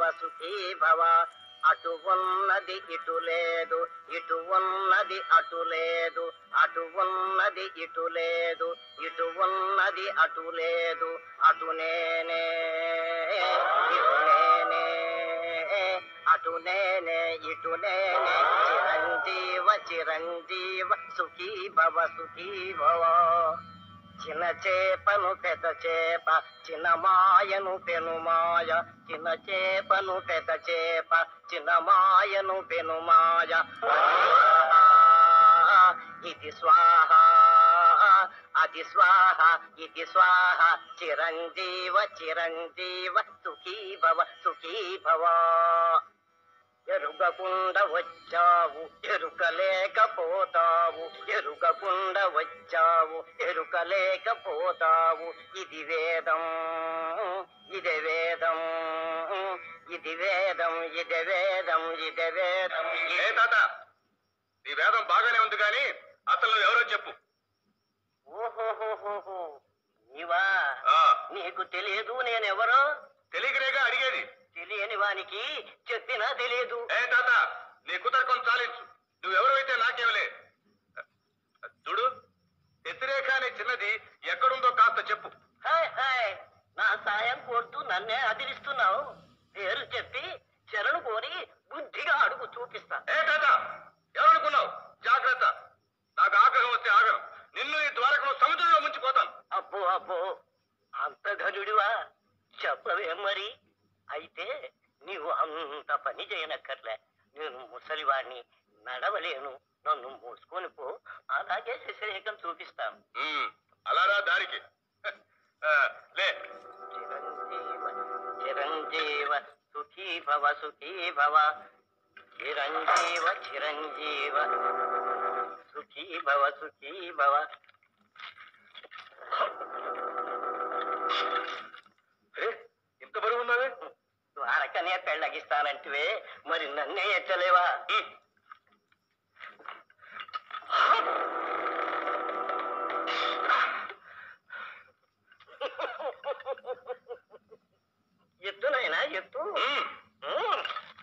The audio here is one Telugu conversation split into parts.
సుఖీ భవ అటు ఉన్నది ఇటు లేదు ఇటు ఉన్నది అటు లేదు అటు ఉన్నది ఇటు లేదు ఇటు ఉన్నది అటు లేదు అటు నేనే ఇటు నేనే అటు నేనే ఇటు నేనే చిరంజీవ చిరంజీవ సుఖీ భవ సుఖీ భవ చిన్న చేపను పెద్ద చేప చిన్న మాయను పెను మాయ చిన్న చేపను పెద్ద చేప చిన్న మాయను పెను మాయ ఇది స్వాహ అది స్వాహ ఇది స్వాహ చిరంజీవ చిరంజీవ సుఖీ భవ సుఖీ భవ ఎరుగకుండా వచ్చావు ఎరుకలేకపోతావు ఎరుగకుండా వచ్చావు ఎరుకలేకపోతావు ఇది వేదం ఇది వేదం ఇది వేదం ఇది వేదం ఇది వేదం ఏ తాత నీ వేదం బాగానే ఉంది కానీ అసలు నువ్వు ఎవరో చెప్పు ఓహోహోహోహో నీవా ఆ నీకు తెలియదు నేనెవరో తెలియకనేగా అడిగేది తెలియని వానికి చెప్పినా తెలియదు ఏ తాత నీ కుతర్కం చాలించు నువ్వెవరైతే నాకేమలే చూడు వ్యతిరేక అనే చిన్నది ఎక్కడుందో కాస్త చెప్పు హాయ్ హాయ్ నా సాయం కోరుతూ నన్నే అదిలిస్తున్నావు పేరు చెప్పి శరణు కోరి బుద్ధిగా అడుగు చూపిస్తా ఏ తాత ఎవరనుకున్నావు జాగ్రత్త నాకు ఆగ్రహం వస్తే ఆగను నిన్ను ఈ ద్వారకను సముద్రంలో ముంచిపోతాను అబ్బో అబ్బో అంత ఘనుడివా చెప్పవేం మరి అయితే నీవు అంత పని చేయనక్కర్లే నేను ముసలివాణ్ణి నడవలేను నన్ను మూసుకొని పో అలాగే శశరేఖం చూపిస్తాను ఉమ్, అలారా దారికి ఆ, లే చిరంజీవ చిరంజీవ సుఖీ భవ సుఖీ భవ చిరంజీవ చిరంజీవ సుఖీ భవ సుఖీ భవ ఏ, ఇంత బరువు ఉన్నావే ద్వారకనే పెళ్ళగిస్తానంటివే మరి నన్నే ఎత్తలేవా ఉమ్, ఎత్తునైనా ఎత్తు ఉమ్. ఉమ్.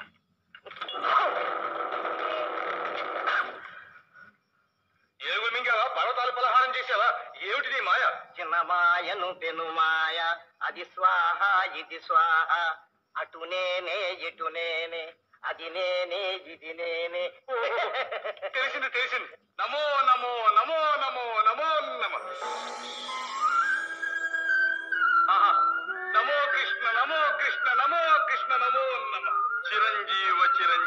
ఏనుగు మింగావా పర్వతాలు పలహారం చేసావా ఏమిటి నీ మాయ చిన్న మాయను పెను మాయ అది స్వాహ ఇది స్వాహ అటు నేనే ఇటు నేనే అది నేనే ఇది నేనే తెలిసింది తెలిసింది నమో నమో నమో నమో నమో నమ ఆహా. నమో కృష్ణ నమో కృష్ణ నమో కృష్ణ నమో నమ చిరంజీవ చిరంజీవ